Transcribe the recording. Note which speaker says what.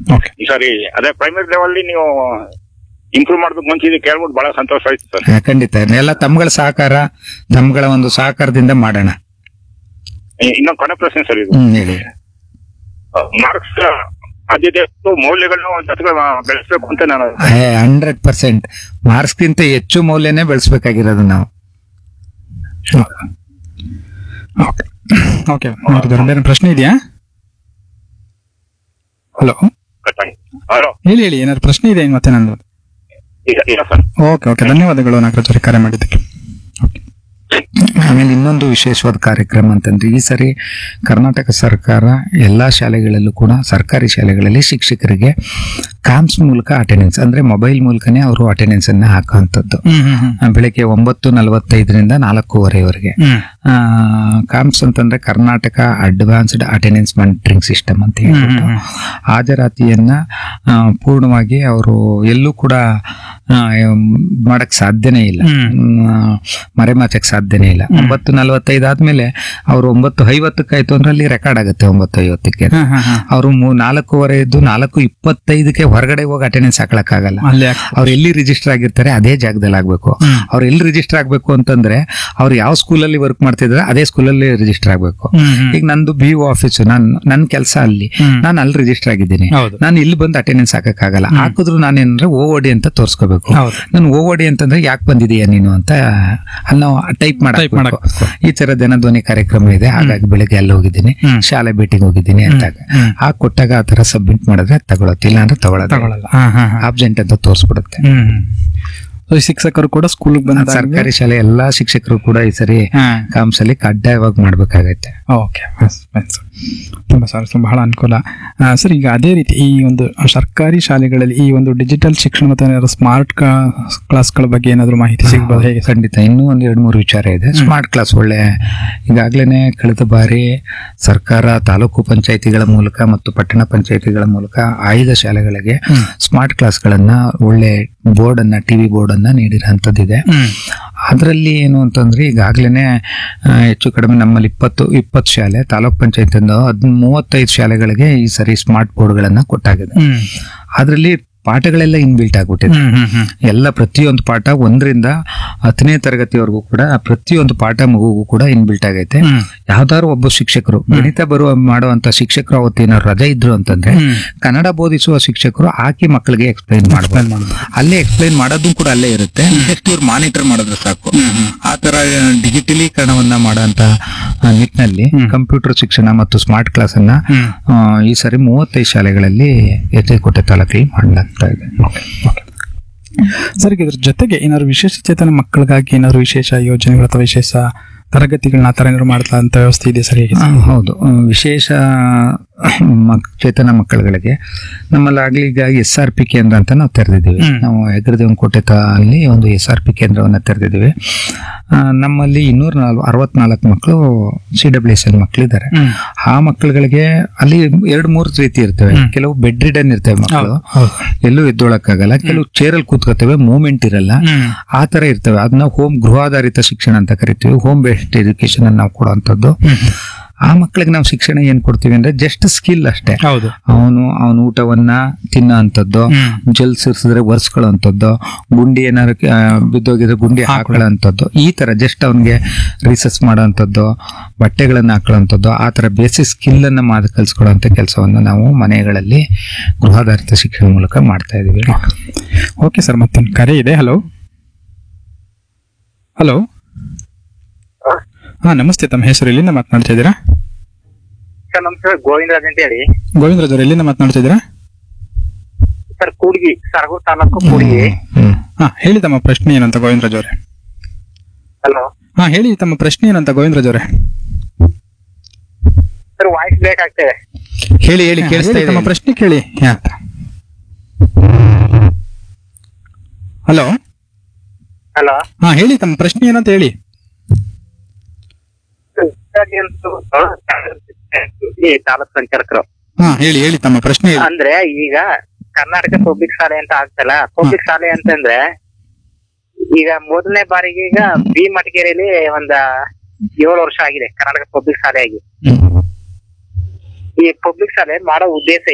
Speaker 1: Okay
Speaker 2: ಈ ಸಾರಿ ಅದೇ primary level ನೀವು ಇಂಪ್ರೂವ್ ಮಾಡ್ಬೇಕು ಮುಂಚೆ ಕೇಳ್ಬಿಟ್ಟು ಬಹಳ ಸಂತೋಷ ಆಯ್ತು ಸರ್
Speaker 3: ಹಾ, ಖಂಡಿತ ಎಲ್ಲ ತಮ್ಗಳ ಸಹಕಾರ ತಮ್ಗಳ ಒಂದು ಸಹಕಾರದಿಂದ ಮಾಡೋಣ
Speaker 2: ಇನ್ನೊಂದು ಕೊನೆ ಪ್ರಶ್ನೆ ಸರ್ ಇದು
Speaker 3: ಹ್ಮ್ ಹೇಳಿ
Speaker 2: ಮಾರ್ಕ್ಸ್ ಆದ್ಯತೆ ಮತ್ತು ಮೌಲ್ಯಗಳನ್ನು ಜೊತೆಗೆ ಬೆಳೆಸಬೇಕು ಅಂತ ನಾನು
Speaker 3: ಹಂಡ್ರೆಡ್ ಪರ್ಸೆಂಟ್ ಮಾರ್ಕ್ಸ್ಗಿಂತ ಹೆಚ್ಚು ಮೌಲ್ಯನೇ ಬೆಳೆಸ್ಬೇಕಾಗಿರೋದು ನಾವು
Speaker 1: ಓಕೆ ಓಕೆ ಬೇರೆ ಪ್ರಶ್ನೆ ಇದೆಯಾ ಹಲೋ
Speaker 2: ಹಲೋ
Speaker 1: ಹೇಳಿ ಹೇಳಿ ಏನಾದ್ರು ಪ್ರಶ್ನೆ ಇದೆ ಮತ್ತೆ ನಂದು
Speaker 2: ಇಲ್ಲ ಇಲ್ಲ ಸರ್
Speaker 1: ಓಕೆ ಓಕೆ ಧನ್ಯವಾದಗಳು ನಾಗರಾಜ್ ಅವರೇ ಕರೆ ಮಾಡಿದ್ದಕ್ಕೆ
Speaker 3: ಆಮೇಲೆ ಇನ್ನೊಂದು ವಿಶೇಷವಾದ ಕಾರ್ಯಕ್ರಮ ಅಂತಂದ್ರೆ ಈ ಸರಿ ಕರ್ನಾಟಕ ಸರ್ಕಾರ ಎಲ್ಲಾ ಶಾಲೆಗಳಲ್ಲೂ ಕೂಡ ಸರ್ಕಾರಿ ಶಾಲೆಗಳಲ್ಲಿ ಶಿಕ್ಷಕರಿಗೆ ಕಾಮ್ಸ್ ಮೂಲಕ ಅಟೆಂಡೆನ್ಸ್ ಅಂದ್ರೆ ಮೊಬೈಲ್ ಮೂಲಕನೇ ಅವರು ಅಟೆಂಡೆನ್ಸ್ ಅನ್ನ ಹಾಕುವಂಥದ್ದು
Speaker 1: ಹ್ಮ್ ಹ್ಮ್ ಹ್ಮ್
Speaker 3: ಆ, ಬೆಳಿಗ್ಗೆ ಒಂಬತ್ತು ನಲವತ್ತೈದರಿಂದ ನಾಲ್ಕೂವರೆವರೆಗೆ
Speaker 1: ಹ್ಮ್
Speaker 3: ಆ, ಕಾಮ್ಸ್ ಅಂತಂದ್ರೆ Karnataka advanced attendance monitoring system ಅಂತ ಹೇಳ್ಬಿಟ್ಟು
Speaker 1: ಹ್ಮ್,
Speaker 3: ಹಾಜರಾತಿಯನ್ನ ಆ, ಪೂರ್ಣವಾಗಿ ಅವರು ಎಲ್ಲೂ ಕೂಡ ಆ, ಮಾಡಕ್ ಸಾಧ್ಯನೇ ಇಲ್ಲ
Speaker 1: ಹ್ಮ್.
Speaker 3: ಹ್ಮ್, ಮರೆಮಾಚಕ್ ಸಾಧ್ಯನೇ ಇಲ್ಲ ಒಂಬತ್ತು ನಲವತ್ತೈದು ಆದ್ಮೇಲೆ ಅವರು ಒಂಬತ್ತು ಐವತ್ತಕ್ಕಾಯ್ತು ಅಂದ್ರೆ ಅಲ್ಲಿ ರೆಕಾರ್ಡ್ ಆಗುತ್ತೆ ಒಂಬತ್ತು ಐವತ್ತಕ್ಕೆ
Speaker 1: ಹ್ಮ್, ಹ್ಮ್, ಹ್ಮ್.
Speaker 3: ಅವರು ನಾಲ್ಕೂವರೆ ಇದ್ದು ನಾಲ್ಕು ಇಪ್ಪತ್ತೈದಕ್ಕೆ ಹೊರಗಡೆ ಹೋಗಿ ಅಟೆಂಡೆನ್ಸ್ ಹಾಕಕ್ಕಾಗಲ್ಲ
Speaker 1: ಅಲ್ಲೇ ಆಗ್ತದೆ.
Speaker 3: ಅವ್ರು ಎಲ್ಲಿ ರಿಜಿಸ್ಟರ್ ಆಗಿರ್ತಾರೆ ಅದೇ ಜಾಗದಲ್ಲಿ ಆಗ್ಬೇಕು
Speaker 1: ಹ್ಮ್.
Speaker 3: ಅವ್ರು ಎಲ್ಲಿ ರಿಜಿಸ್ಟರ್ ಆಗ್ಬೇಕು ಅಂತಂದ್ರೆ ಅವ್ರು ಯಾವ ಸ್ಕೂಲಲ್ಲಿ ವರ್ಕ್ ಮಾಡ್ತಿದ್ರೆ ಅದೇ ಸ್ಕೂಲಲ್ಲಿ ರಿಜಿಸ್ಟರ್ ಆಗ್ಬೇಕು
Speaker 1: ಹ್ಮ್, ಹ್ಮ್.
Speaker 3: ಈಗ ನಂದು ಬಿ ಒ ಆಫೀಸು ನಾನ್ ನನ್ನ ಕೆಲಸ ಅಲ್ಲಿ
Speaker 1: ಹ್ಮ್.
Speaker 3: ನಾನು ಅಲ್ಲಿ ರಿಜಿಸ್ಟರ್ ಆಗಿದ್ದೀನಿ
Speaker 1: ಹೌದು
Speaker 3: ನಾನು ಇಲ್ಲಿ ಬಂದು ಅಟೆಂಡೆನ್ಸ್ ಹಾಕಕ್ಕಾಗಲ್ಲ ಹಾಕಿದ್ರು ನಾನೇನಂದ್ರೆ ಓ ಡಿ ಅಂತ ತೋರಿಸ್ಕೋಬೇಕು
Speaker 1: ಹೌದು
Speaker 3: ನಾನು ಓ ಡಿ ಅಂತಂದ್ರೆ ಯಾಕೆ ಬಂದಿದೀಯಾ ನೀನು ಅಂತ ಅಲ್ಲಿ ನಾವು ಟೈಪ್
Speaker 1: Type
Speaker 3: ಮಾಡಬೇಕು
Speaker 1: ಮಾಡಕ್
Speaker 3: ಈ ತರ ಜನಧ್ವನಿ ಕಾರ್ಯಕ್ರಮ ಇದೆ ಹಾಗಾಗಿ ಬೆಳಿಗ್ಗೆ ಅಲ್ಲಿ ಹೋಗಿದ್ದೀನಿ
Speaker 1: ಹ್ಮ್.
Speaker 3: ಶಾಲೆ ಭೇಟಿಗೆ ಹೋಗಿದ್ದೀನಿ ಅಂತಾಗ
Speaker 1: ಹ್ಮ್.
Speaker 3: ಆ ಕೊಟ್ಟಾಗ ಆ ತರ ಸಬ್ಮಿಟ್ ಮಾಡಿದ್ರೆ ತಗೊಳತ್ತಿಲ್ಲ ಅಂದ್ರೆ ತಗೊಳ್ಳೋದು
Speaker 1: ತಗೊಳಲ್ಲ ಹಾ, ಹಾ, ಹಾ.
Speaker 3: ಆಬ್ಸೆಂಟ್ ಅಂತ ತೋರಿಸ್ಬಿಡುತ್ತೆ
Speaker 1: ಹ್ಮ್ So, ಈ ಶಿಕ್ಷಕರು ಕೂಡ ಸ್ಕೂಲ್ ಬಂದ
Speaker 3: ಸರ್ಕಾರಿ ಶಾಲೆ ಎಲ್ಲಾ ಶಿಕ್ಷಕರು ಕೂಡ ಈ ಸರಿ ಕಾಮ್ಸಲ್ಲಿ ಕಡ್ಡಾಯವಾಗಿ ಮಾಡ್ಬೇಕಾಗತ್ತೆ
Speaker 1: ಓಕೆ ತುಂಬಾ ಸರ್ ತುಂಬ ಬಹಳ ಅನುಕೂಲ ಆ, ಸರ್ ಈಗ ಅದೇ ರೀತಿ ಈ ಒಂದು ಸರ್ಕಾರಿ ಶಾಲೆಗಳಲ್ಲಿ ಈ ಒಂದು ಡಿಜಿಟಲ್ ಶಿಕ್ಷಣ ಮತ್ತು ಏನಾದ್ರು ಸ್ಮಾರ್ಟ್ ಕ್ಲಾಸ್ಗಳ ಬಗ್ಗೆ ಏನಾದ್ರು ಮಾಹಿತಿ ಸಿಗ್ಬೋದು ಹೇಗೆ ಸರ್
Speaker 3: ಖಂಡಿತ ಇನ್ನೂ ಒಂದ್ ಎರಡ್ ಮೂರು ವಿಚಾರ ಇದೆ ಸ್ಮಾರ್ಟ್ ಕ್ಲಾಸ್ ಒಳ್ಳೆ ಈಗಾಗ್ಲೇನೆ ಕಳೆದ ಬಾರಿ ಸರ್ಕಾರ ತಾಲೂಕು ಪಂಚಾಯಿತಿಗಳ ಮೂಲಕ ಮತ್ತು ಪಟ್ಟಣ ಪಂಚಾಯಿತಿಗಳ ಮೂಲಕ ಆಯ್ದ ಶಾಲೆಗಳಿಗೆ ಸ್ಮಾರ್ಟ್ ಕ್ಲಾಸ್ಗಳನ್ನ ಒಳ್ಳೆ ಬೋರ್ಡ್ ಅನ್ನ ಟಿವಿ ಬೋರ್ಡ್ ಅನ್ನ ನೀಡಿರೋಂಥದ್ದಿದೆ ಅದರಲ್ಲಿ ಏನು ಅಂತಂದ್ರೆ ಈಗಾಗ್ಲೇನೆ ಆ, ಹೆಚ್ಚು ಕಡಿಮೆ ನಮ್ಮಲ್ಲಿ ಇಪ್ಪತ್ತು ಇಪ್ಪತ್ತು ಶಾಲೆ ತಾಲೂಕ್ ಪಂಚಾಯತಿಂದ ಹದ್ ಮೂವತ್ತೈದು ಶಾಲೆಗಳಿಗೆ ಈ ಸರಿ ಸ್ಮಾರ್ಟ್ ಬೋರ್ಡ್ಗಳನ್ನ ಕೊಟ್ಟಾಗಿದೆ
Speaker 1: ಹ್ಮ್
Speaker 3: ಅದರಲ್ಲಿ ಪಾಠಗಳೆಲ್ಲ ಇನ್ಬಿಲ್ಟ್ ಆಗ್ಬಿಟ್ಟಿದೆ
Speaker 1: ಹ್ಮ್ ಹ್ಮ್ ಹ್ಮ್
Speaker 3: ಎಲ್ಲ ಪ್ರತಿಯೊಂದು ಪಾಠ ಒಂದರಿಂದ ಹತ್ತನೇ ತರಗತಿವರೆಗೂ ಕೂಡ ಪ್ರತಿಯೊಂದು ಪಾಠ ಮಗುಗೂ ಕೂಡ ಇನ್ಬಿಲ್ಟ್ ಆಗೈತೆ
Speaker 1: ಹ್ಮ್.
Speaker 3: ಯಾವ್ದಾದ್ರು ಒಬ್ಬ ಶಿಕ್ಷಕರು ಗಣಿತ ಬರುವ ಮಾಡುವಂತ ಶಿಕ್ಷಕರು ಅವತ್ತೇನಾದ್ರು ರಜೆ ಇದ್ರು ಅಂತಂದ್ರೆ
Speaker 1: ಹ್ಮ್.
Speaker 3: ಕನ್ನಡ ಬೋಧಿಸುವ ಶಿಕ್ಷಕರು ಹಾಕಿ ಮಕ್ಕಳಿಗೆ ಎಕ್ಸ್ಪ್ಲೈನ್
Speaker 1: Explain
Speaker 3: ಮಾಡ್ಬೋದು
Speaker 1: ಮಾಡ್ಬೋದು.
Speaker 3: ಅಲ್ಲೇ ಎಕ್ಸ್ಪ್ಲೈನ್ ಮಾಡೋದು ಕೂಡ ಅಲ್ಲೇ ಇರುತ್ತೆ ಜಸ್ಟ್ ಇವ್ರು ಮಾನಿಟರ್ ಮಾಡಿದ್ರೆ ಸಾಕು ಆ ತರ ಡಿಜಿಟಲೀಕರಣವನ್ನ ಮಾಡೋಂತ ಆ, ನಿಟ್ಟಿನಲ್ಲಿ ಕಂಪ್ಯೂಟರ್ ಶಿಕ್ಷಣ ಮತ್ತು ಸ್ಮಾರ್ಟ್ ಕ್ಲಾಸ್ ಅನ್ನ
Speaker 1: ಹ್ಮ್.
Speaker 3: ಆ, ಈ ಸರಿ ಮೂವತ್ತೈದು ಶಾಲೆಗಳಲ್ಲಿ ಎಚ್ಚರಿಕೋಟೆ ತಾಲೂಕಲ್ಲಿ ಮಾಡಲಾಗ್ತಾ ಇದೆ
Speaker 1: ಸರ್ ಈಗ ಇದ್ರ ಜೊತೆಗೆ ಏನಾದ್ರು ವಿಶೇಷ ಚೇತನ ಮಕ್ಕಳಿಗಾಗಿ ಏನಾದ್ರು ವಿಶೇಷ ಯೋಜನೆಗಳು ಅಥವಾ ವಿಶೇಷ ತರಗತಿಗಳನ್ನ ಆ ಥರ ಏನಾದ್ರು ಮಾಡ್ತಾ ಅಂತ ವ್ಯವಸ್ಥೆ ಇದೆ ಸರ್ ಹೇಗೆ
Speaker 3: ಆ, ಹೌದು ಆ, ವಿಶೇಷ ಮಕ್- ಚೇತನ ಮಕ್ಕಳುಗಳಿಗೆ ನಮ್ಮಲ್ಲಿ ಆಗ್ಲಿ ಈಗ ಎಸ್ ಆರ್ ಪಿ ಕೇಂದ್ರ ಅಂತ ನಾವು ತೆರೆದಿದ್ದೀವಿ
Speaker 1: ಹ್ಮ್.
Speaker 3: ನಾವು ಹೆಗ್ರದೇವನಕೋಟೆ ಅಲ್ಲಿ ಒಂದು ಎಸ್ ಆರ್ ಪಿ ಕೇಂದ್ರವನ್ನು ತೆರೆದಿದ್ದೀವಿ ಆ, ನಮ್ಮಲ್ಲಿ ಇನ್ನೂರ ನಾಲ್ ಅರವತ್ನಾಲ್ಕು ಮಕ್ಕಳು ಸಿ ಡಬ್ಲ್ಯೂ ಎಸ್ ಎಲ್ ಮಕ್ಕಳಿದ್ದಾರೆ
Speaker 1: ಹ್ಮ್.
Speaker 3: ಆ ಮಕ್ಕಳುಗಳಿಗೆ ಅಲ್ಲಿ ಎರಡು ಮೂರು ರೀತಿ ಇರ್ತವೆ ಕೆಲವು ಬೆಡ್ ರಿಡನ್ ಇರ್ತವೆ ಮಕ್ಕಳು
Speaker 1: ಹೌದು
Speaker 3: ಎಲ್ಲೂ ಎದ್ದೊಳಕ್ಕಾಗಲ್ಲ ಕೆಲವು ಚೇರಲ್ಲಿ ಕೂತ್ಕೋತೇವೆ ಮೂವ್ಮೆಂಟ್ ಇರಲ್ಲ
Speaker 1: ಹ್ಮ್.
Speaker 3: ಆ ತರ ಇರ್ತವೆ ಅದನ್ನ ಹೋಮ್ ಗೃಹಾಧಾರಿತ ಶಿಕ್ಷಣ ಅಂತ ಕರಿತೀವಿ ಹೋಮ್ ಬೇಸ್ಡ್ ಎಜುಕೇಶನ್ ಅನ್ನು ನಾವು ಕೊಡುವಂಥದ್ದು ಆ ಮಕ್ಕಳಿಗೆ ನಾವು ಶಿಕ್ಷಣ ಏನ್ ಕೊಡ್ತೀವಿ ಅಂದ್ರೆ ಜಸ್ಟ್ ಸ್ಕಿಲ್ ಅಷ್ಟೇ
Speaker 1: ಹೌದು
Speaker 3: ಅವನು ಅವನ ಊಟವನ್ನ ತಿನ್ನೋ ಅಂಥದ್ದು
Speaker 1: ಹ್ಮ್.
Speaker 3: ಜಲ್ ಸಿರ್ಸಿದ್ರೆ ಒರೆಸ್ಕೊಳ್ಳೋಂಥದ್ದು ಗುಂಡಿ ಏನಾದ್ರು ಆ, ಬಿದ್ದೋಗಿದ್ರೆ ಗುಂಡಿ ಹಾಕೊಳ್ಳೋಂಥದ್ದು ಈ ತರ ಜಸ್ಟ್ ಅವನಿಗೆ ರಿಸರ್ಚ್ ಮಾಡೋಂಥದ್ದು ಬಟ್ಟೆಗಳನ್ನ ಹಾಕೊಳ್ಳೋಂಥದ್ದು ಆ ತರ ಬೇಸಿಕ್ ಸ್ಕಿಲ್ ಅನ್ನ ಮಾಡ್ ಕಲ್ಸ್ಕೊಳ್ಳೋಂಥ ಕೆಲಸವನ್ನು ನಾವು ಮನೆಗಳಲ್ಲಿ ಗೃಹಾಧಾರಿತ ಶಿಕ್ಷಣ ಮೂಲಕ ಮಾಡ್ತಾ ಇದೀವಿ
Speaker 1: ಓಕೆ ಸರ್ ಮತ್ತೊಂದು ಕರೆ ಇದೆ ಹಲೋ ಹಲೋ ಹಾ ನಮಸ್ತೆ ತಮ್ಮ ಹೆಸರು ಎಲ್ಲಿಂದ ಮಾತನಾಡ್ತಾ ಇದ್ದೀರಾ
Speaker 2: ಸರ್ ನಮಸ್ಕಾರ ಗೋವಿಂದರಾಜ್ ಅಂತ ಹೇಳಿ
Speaker 1: ಗೋವಿಂದರಾಜ್ ಅವರು ಎಲ್ಲಿಂದ ಮಾತನಾಡ್ತಾ ಇದ್ದೀರಾ
Speaker 2: ಸರ್ ಕೂಡ್ಗಿ ಸರಗೂರು ತಾಲೂಕು ಕೂಡ್ಗಿ
Speaker 3: ಹ್ಮ್
Speaker 1: ಹಾ ಹೇಳಿ ತಮ್ಮ ಪ್ರಶ್ನೆ ಏನಂತ ಗೋವಿಂದರಾಜ್ ಅವರೇ
Speaker 2: ಹಲೋ
Speaker 1: ಹಾ ಹೇಳಿ ತಮ್ಮ ಪ್ರಶ್ನೆ ಏನಂತ ಗೋವಿಂದರಾಜ್ ಅವರೇ
Speaker 2: ಸರ್ ವಾಯ್ಸ್ ಬೇಕಾಗ್ತದೆ
Speaker 3: ಹೇಳಿ ಹೇಳಿ
Speaker 1: ಹಾ,
Speaker 3: ಕೇಳಿಸ್ತಾ
Speaker 1: ಹೇಳಿ,
Speaker 3: ಇದೆ
Speaker 1: ತಮ್ಮ ಪ್ರಶ್ನೆ ಕೇಳಿ ಯಾತ ಹಲೋ
Speaker 2: ಹಲೋ
Speaker 1: ಹಾ ಹೇಳಿ ತಮ್ಮ ಪ್ರಶ್ನೆ ಏನಂತ ಹೇಳಿ
Speaker 2: ಈ ತಾಲೂಕ್ ಸಂಚಾಲಕರು
Speaker 1: ಹಾ ಹೇಳಿ ಹೇಳಿ ತಮ್ಮ ಪ್ರಶ್ನೆ ಹೇಳಿ
Speaker 2: ಅಂದ್ರೆ ಈಗ ಕರ್ನಾಟಕ ಪಬ್ಲಿಕ್ ಶಾಲೆ ಅಂತ ಆಗ್ತಲ್ಲ ಪಬ್ಲಿಕ್ ಶಾಲೆ ಅಂತಂದ್ರೆ ಈಗ ಮೊದಲನೇ ಬಾರಿಗೆ ಈಗ ಬಿ ಮಟಗೇರಿಯಲ್ಲಿ ಒಂದ ಏಳು ವರ್ಷ ಆಗಿದೆ ಕರ್ನಾಟಕ ಪಬ್ಲಿಕ್ ಶಾಲೆ ಆಗಿ ಈ ಪಬ್ಲಿಕ್ ಶಾಲೆ ಮಾಡೋ ಉದ್ದೇಶ